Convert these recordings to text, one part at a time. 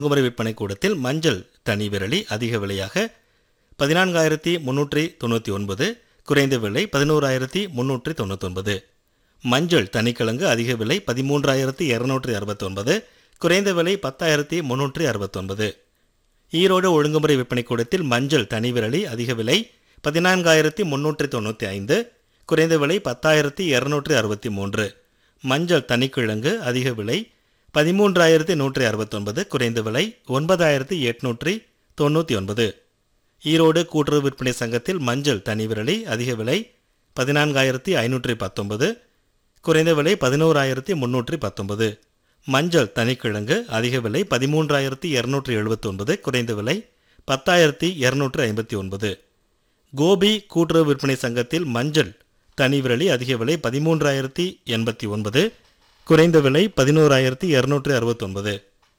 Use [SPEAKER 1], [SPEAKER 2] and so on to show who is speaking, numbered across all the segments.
[SPEAKER 1] குமரி விற்பனை கூடத்தில் மஞ்சள் தனி விரலி அதிக விலையாக பதினான்காயிரத்தி முன்னூற்றி தொண்ணூற்றி ஒன்பது குறைந்த விலை பதினோராயிரத்தி முன்னூற்றி தொண்ணூத்தொன்பது மஞ்சள் தனிக்கிழங்கு அதிக விலை பதிமூன்றாயிரத்தி இரநூற்றி அறுபத்தொன்பது குறைந்த விலை பத்தாயிரத்தி முன்னூற்றி அறுபத்தொன்பது ஈரோடு ஒழுங்குமுறை விற்பனை கூடத்தில் மஞ்சள் தனி விரலி அதிக விலை பதினான்காயிரத்தி முன்னூற்றி தொண்ணூற்றி ஐந்து குறைந்த விலை பத்தாயிரத்தி இரநூற்றி அறுபத்தி மூன்று மஞ்சள் தனிக்கிழங்கு அதிக விலை பதிமூன்றாயிரத்தி நூற்றி அறுபத்தொன்பது குறைந்த விலை ஒன்பதாயிரத்தி எட்நூற்றி தொண்ணூற்றி ஒன்பது ஈரோடு கூட்டுறவு விற்பனை சங்கத்தில் மஞ்சள் தனி விரலி அதிக விலை பதினான்காயிரத்தி ஐநூற்றி பத்தொன்பது குறைந்த விலை பதினோராயிரத்தி முன்னூற்றி பத்தொன்பது மஞ்சள் தனிக்கிழங்கு அதிக விலை பதிமூன்றாயிரத்தி இரநூற்றி எழுபத்தொன்பது குறைந்த விலை பத்தாயிரத்தி இரநூற்றி ஐம்பத்தி ஒன்பது கோபி கூட்டுறவு விற்பனை சங்கத்தில் மஞ்சள் தனி விரலி அதிக விலை பதிமூன்றாயிரத்தி எண்பத்தி ஒன்பது குறைந்த விலை பதினோராயிரத்தி இரநூற்றி அறுபத்தொன்பது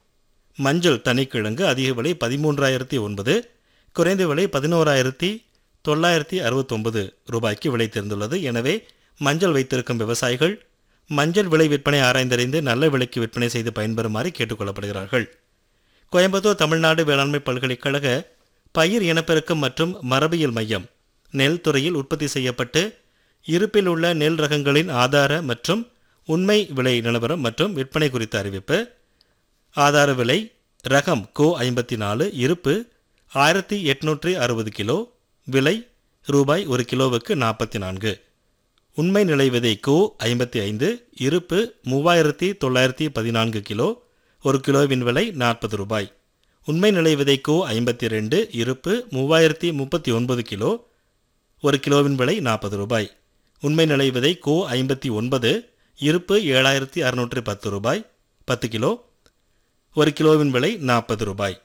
[SPEAKER 1] மஞ்சள் தனிக்கிழங்கு அதிக விலை பதிமூன்றாயிரத்தி ஒன்பது குறைந்த விலை பதினோராயிரத்தி தொள்ளாயிரத்தி அறுபத்தொன்பது ரூபாய்க்கு விலை தெரிந்துள்ளது எனவே மஞ்சள் வைத்திருக்கும் விவசாயிகள் மஞ்சள் விலை விற்பனை ஆராய்ந்தறிந்து நல்ல விலைக்கு விற்பனை செய்து பயன்பெறுமாறு கேட்டுக்கொள்ளப்படுகிறார்கள் கோயம்புத்தூர் தமிழ்நாடு வேளாண்மை பல்கலைக்கழக பயிர் இனப்பெருக்கம் மற்றும் மரபியல் மையம் நெல் துறையில் உற்பத்தி செய்யப்பட்டு இருப்பில் உள்ள நெல் ரகங்களின் ஆதார மற்றும் உண்மை விலை நிலவரம் மற்றும் விற்பனை குறித்த அறிவிப்பு ஆதார விலை ரகம் கோ ஐம்பத்தி நாலு இருப்பு ஆயிரத்தி எட்நூற்றி அறுபது கிலோ விலை ரூபாய் ஒரு கிலோவுக்கு நாற்பத்தி நான்கு உண்மை நிலை விதை கோ ஐம்பத்தி ஐந்து இருப்பு மூவாயிரத்தி தொள்ளாயிரத்தி பதினான்கு கிலோ ஒரு கிலோவின் விலை நாற்பது ரூபாய் உண்மை நிலை விதை கோ ஐம்பத்தி ரெண்டு இருப்பு மூவாயிரத்தி முப்பத்தி ஒன்பது கிலோ ஒரு கிலோவின் விலை நாற்பது ரூபாய் உண்மை நிலை விதை கோ ஐம்பத்தி ஒன்பது இருப்பு ஏழாயிரத்தி அறுநூற்றி பத்து ரூபாய் பத்து கிலோ ஒரு கிலோவின் விலை நாற்பது ரூபாய்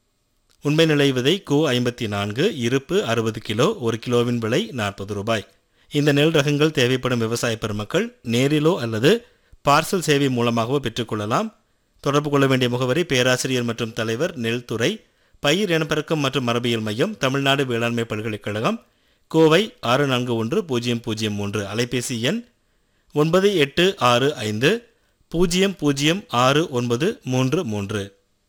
[SPEAKER 1] உண்மை நிலை விதை கோ ஐம்பத்தி நான்கு இருப்பு அறுபது கிலோ ஒரு கிலோவின் விலை நாற்பது ரூபாய் இந்த நெல் ரகங்கள் தேவைப்படும் விவசாய பெருமக்கள் நேரிலோ அல்லது பார்சல் சேவை மூலமாகவோ பெற்றுக்கொள்ளலாம் தொடர்பு கொள்ள வேண்டிய முகவரி பேராசிரியர் மற்றும் தலைவர் நெல் துறை பயிர் இனப்பெருக்கம் மற்றும் மரபியல் மையம் தமிழ்நாடு வேளாண்மை பல்கலைக்கழகம் கோவை ஆறு நான்கு ஒன்று பூஜ்ஜியம் பூஜ்ஜியம் மூன்று அலைபேசி எண் ஒன்பது எட்டு ஆறு ஐந்து பூஜ்ஜியம் பூஜ்ஜியம் ஆறு ஒன்பது மூன்று மூன்று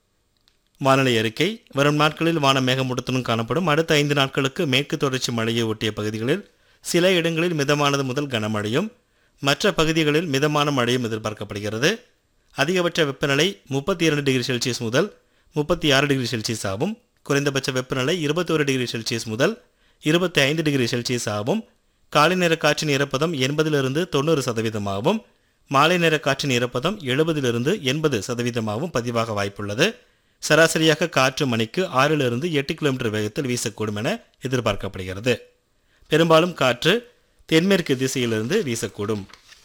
[SPEAKER 1] வானிலை அறிக்கை வரும் நாட்களில் வான மேகமூட்டத்துடன் காணப்படும் அடுத்த ஐந்து நாட்களுக்கு மேற்கு தொடர்ச்சி மழையை ஒட்டிய பகுதிகளில் சில இடங்களில் மிதமானது முதல் கனமழையும் மற்ற பகுதிகளில் மிதமான மழையும் எதிர்பார்க்கப்படுகிறது அதிகபட்ச வெப்பநிலை முப்பத்தி இரண்டு டிகிரி செல்சியஸ் முதல் முப்பத்தி ஆறு டிகிரி செல்சியஸ் ஆகும் குறைந்தபட்ச வெப்பநிலை இருபத்தோரு டிகிரி செல்சியஸ் முதல் இருபத்தி ஐந்து டிகிரி செல்சியஸ் ஆகும் காலை நேர காற்றின் ஈரப்பதம் எண்பதிலிருந்து தொண்ணூறு சதவீதமாகவும் மாலை நேர காற்றின் ஈரப்பதம் எழுபதிலிருந்து எண்பது சதவீதமாகவும் பதிவாக வாய்ப்புள்ளது சராசரியாக காற்று மணிக்கு ஆறிலிருந்து எட்டு கிலோமீட்டர் வேகத்தில் வீசக்கூடும் என எதிர்பார்க்கப்படுகிறது பெரும்பாலும் காற்று தென்மேற்கு திசையிலிருந்து வீசக்கூடும்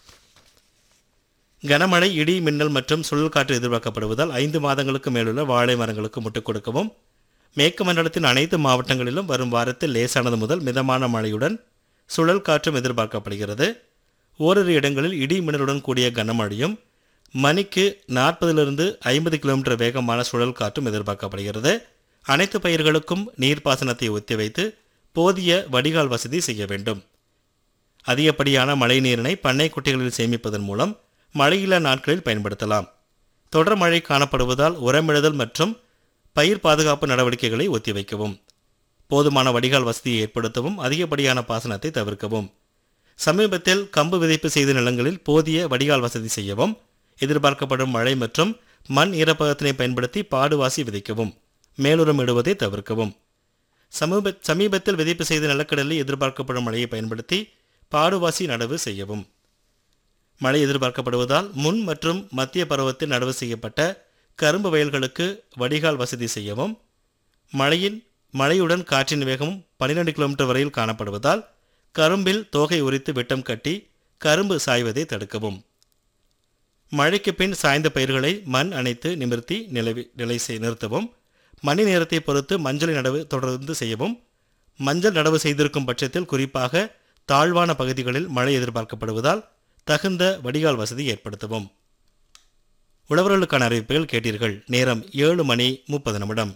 [SPEAKER 1] கனமழை இடி மின்னல் மற்றும் சுழல் காற்று எதிர்பார்க்கப்படுவதால் ஐந்து மாதங்களுக்கு மேலுள்ள வாழை மரங்களுக்கு முட்டுக் கொடுக்கவும் மேற்கு மண்டலத்தின் அனைத்து மாவட்டங்களிலும் வரும் வாரத்தில் லேசானது முதல் மிதமான மழையுடன் சுழல் காற்றும் எதிர்பார்க்கப்படுகிறது ஓரிரு இடங்களில் இடி மின்னலுடன் கூடிய கனமழையும் மணிக்கு நாற்பதிலிருந்து ஐம்பது கிலோமீட்டர் வேகமான சுழல் காற்றும் எதிர்பார்க்கப்படுகிறது அனைத்து பயிர்களுக்கும் நீர்ப்பாசனத்தை ஒத்திவைத்து போதிய வடிகால் வசதி செய்ய வேண்டும் அதிகப்படியான மழை நீரினை பண்ணை குட்டைகளில் சேமிப்பதன் மூலம் மழையில்லா நாட்களில் பயன்படுத்தலாம் தொடர் மழை காணப்படுவதால் உரமிடுதல் மற்றும் பயிர் பாதுகாப்பு நடவடிக்கைகளை ஒத்திவைக்கவும் போதுமான வடிகால் வசதியை ஏற்படுத்தவும் அதிகப்படியான பாசனத்தை தவிர்க்கவும் சமீபத்தில் கம்பு விதைப்பு செய்த நிலங்களில் போதிய வடிகால் வசதி செய்யவும் எதிர்பார்க்கப்படும் மழை மற்றும் மண் ஈரப்பதத்தினை பயன்படுத்தி பாடுவாசி விதைக்கவும் மேலுரம் இடுவதை தவிர்க்கவும் சமீப சமீபத்தில் விதைப்பு செய்த நிலக்கடலில் எதிர்பார்க்கப்படும் மழையை பயன்படுத்தி பாடுவாசி நடவு செய்யவும் மழை எதிர்பார்க்கப்படுவதால் முன் மற்றும் மத்திய பருவத்தில் நடவு செய்யப்பட்ட கரும்பு வயல்களுக்கு வடிகால் வசதி செய்யவும் மழையின் மழையுடன் காற்றின் வேகம் 12 கிலோமீட்டர் வரையில் காணப்படுவதால் கரும்பில் தோகை உரித்து விட்டம் கட்டி கரும்பு சாய்வதை தடுக்கவும் மழைக்கு பின் சாய்ந்த பயிர்களை மண் அணைத்து நிமிர்த்தி நிலவி நிலை செய் நிறுத்தவும் மணி நேரத்தை பொறுத்து மஞ்சள் நடவு தொடர்ந்து செய்யவும் மஞ்சள் நடவு செய்திருக்கும் பட்சத்தில் குறிப்பாக தாழ்வான பகுதிகளில் மழை எதிர்பார்க்கப்படுவதால் தகுந்த வடிகால் வசதி ஏற்படுத்தவும் உழவர்களுக்கான அறிவிப்புகள் கேட்டீர்கள் நேரம் ஏழு மணி முப்பது நிமிடம்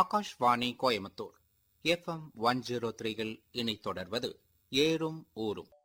[SPEAKER 2] Akashvani Coimbatore FM one zero த்ரீயில் இனி தொடர்வது ஏறும் ஊரும்